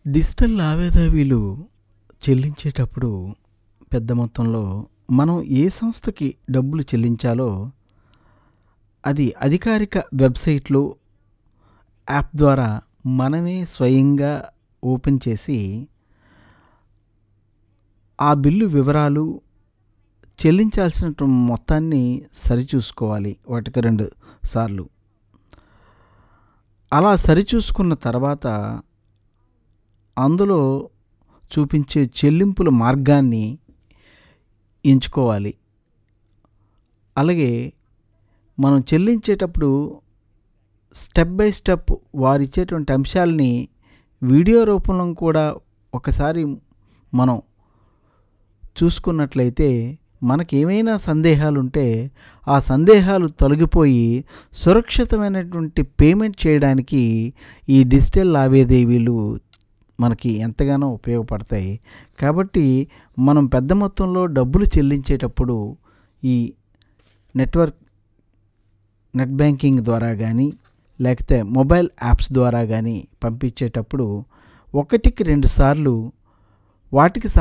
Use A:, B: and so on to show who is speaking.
A: digital లావాదేవీలు చెల్లించేటప్పుడు పెద్ద మొత్తంలో మనం ఏ సంస్థకి డబ్బులు చెల్లించాలో అది అధికారిక వెబ్సైట్లో యాప్ ద్వారా మనమే స్వయంగా ఓపెన్ చేసి ఆ బిల్లు వివరాలు చెల్లించాల్సిన మొత్తాన్ని సరిచూసుకోవాలి ఒకటికి రెండు సార్లు అలా సరిచూసుకున్న తర్వాత అందులో చూపించే చెల్లింపుల మార్గాన్ని ఎంచుకోవాలి అలాగే మనం చెల్లించేటప్పుడు స్టెప్ బై స్టెప్ వారు ఇచ్చేటువంటి అంశాలని వీడియో రూపంలో కూడా ఒకసారి మనం చూసుకున్నట్లయితే మనకి ఏమైనా సందేహాలు ఉంటే ఆ సందేహాలు తొలగిపోయి సురక్షితమైనటువంటి పేమెంట్ చేయడానికి ఈ డిజిటల్ లావాదేవీలు మనకి ఎంతగానో ఉపయోగపడతాయి కాబట్టి మనం పెద్ద మొత్తంలో డబ్బులు చెల్లించేటప్పుడు ఈ నెట్వర్క్ నెట్ బ్యాంకింగ్ ద్వారా కానీ లేకపోతే మొబైల్ యాప్స్ ద్వారా కానీ పంపించేటప్పుడు ఒకటికి రెండు సార్లు వాటికి